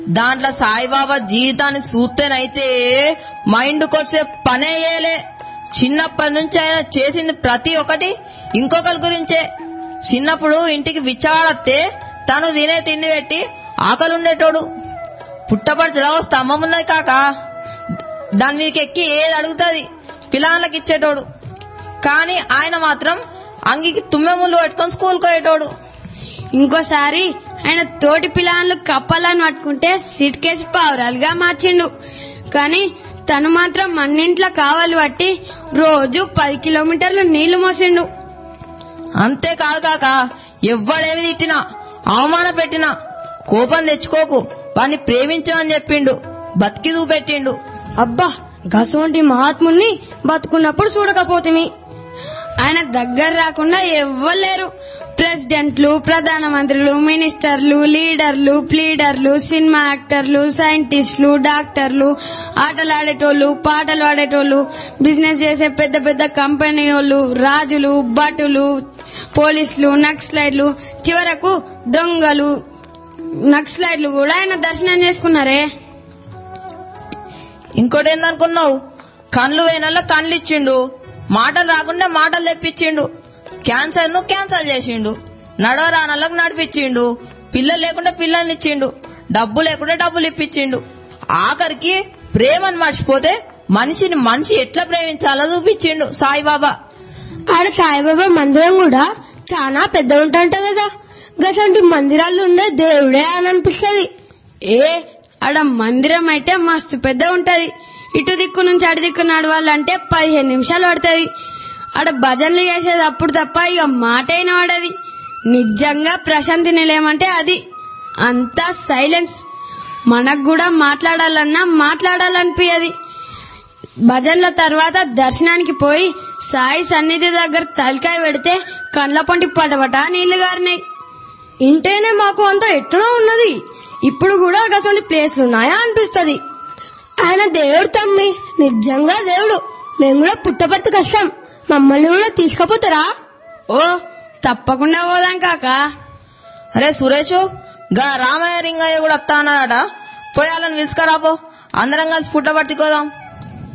దాంట్లో సాయిబాబా జీవితాన్ని చూస్తేనైతే మైండ్కి వచ్చే పనే చేయలే చిన్నప్పటి నుంచి ఆయన చేసింది ప్రతి ఒక్కటి ఇంకొకరి గురించే చిన్నప్పుడు ఇంటికి విచ్చాడత్తే తను తినే తిండి పెట్టి ఆకలి ఉండేటోడు పుట్టపడితే స్తంభం ఉన్నది కాక దాని మీదకి ఎక్కి ఏది అడుగుతుంది పిల్లలకి ఇచ్చేటోడు కానీ ఆయన మాత్రం అంగికి తుమ్మెములు పెట్టుకొని స్కూల్కి పోయేటోడు ఇంకోసారి ఆయన తోటి పిల్లలు కప్పాలని పట్టుకుంటే సిట్కేసి పావురాలుగా మార్చిండు కానీ తను మాత్రం మన్నింట్లో కావాలి పట్టి రోజు పది కిలోమీటర్లు నీళ్లు మోసిండు అంతేకాదు కాక ఎవ్వడేమి తిట్టినా అవమాన పెట్టినా కోపం తెచ్చుకోకు వాణ్ణి ప్రేమించమని చెప్పిండు బతికి చూపెట్టిండు అబ్బా గసోంటి మహాత్ముని బతుకున్నప్పుడు చూడకపోతిమి ఆయన దగ్గర రాకుండా ఎవ్వలేరు ప్రెసిడెంట్లు ప్రధానమంత్రులు మినిస్టర్లు లీడర్లు ప్లీడర్లు సినిమా యాక్టర్లు సైంటిస్టులు డాక్టర్లు ఆటలు ఆడేటోళ్ళు పాటలు ఆడేటోళ్ళు బిజినెస్ చేసే పెద్ద పెద్ద కంపెనీ వాళ్ళు రాజులు భటులు పోలీసులు నక్సలైట్లు చివరకు దొంగలు నక్సలైట్లు కూడా ఆయన దర్శనం చేసుకున్నారే ఇంకోటి ఏందనుకున్నావు కళ్ళు వేనల్లో కళ్ళు ఇచ్చిండు మాటలు రాకుండా మాటలు తెప్పించిండు క్యాన్సర్ ను క్యాన్సల్ చేసిండు నడవరానలకు నడిపించిండు పిల్లలు లేకుండా పిల్లల్ని ఇచ్చిండు డబ్బు లేకుండా డబ్బులు ఇప్పించిండు ఆఖరికి ప్రేమను మర్చిపోతే మనిషిని మనిషి ఎట్లా ప్రేమించాలో చూపించిండు సాయిబాబా ఆడ సాయిబాబా మందిరం కూడా చాలా పెద్ద ఉంటంట కదా గసంటి మందిరాలు ఉండే దేవుడే అని అనిపిస్తుంది ఏ ఆడ మందిరం అయితే మస్తు పెద్ద ఉంటది ఇటు దిక్కు నుంచి అటు దిక్కు నడవాలంటే పదిహేను నిమిషాలు పడుతుంది ఆడ భజనలు చేసేది అప్పుడు తప్ప ఇక మాట అయిన వాడది నిజంగా ప్రశాంతి నిలయమంటే అది అంతా సైలెన్స్ మనకు కూడా మాట్లాడాలన్నా మాట్లాడాలనిపించది భజనల తర్వాత దర్శనానికి పోయి సాయి సన్నిధి దగ్గర తలకాయ పెడితే కండ్ల పొంటి పటపట నీళ్లు గారినాయి ఇంటేనే మాకు అంత ఎట్టునో ఉన్నది ఇప్పుడు కూడా గసంటి ప్లేస్లు ఉన్నాయా అనిపిస్తది ఆయన దేవుడు తమ్మి నిజంగా దేవుడు మేము కూడా పుట్టపర్తికి వస్తాం మమ్మల్ని కూడా తీసుకుపోతారా ఓ తప్పకుండా పోదాం కాక అరే సురేష్ గా రామయ్య రింగయ్య కూడా వస్తా అన్నాడట పోయి వాళ్ళని పిలుచుకరాపో అందరం కలిసి పుట్టబట్టుకోదాం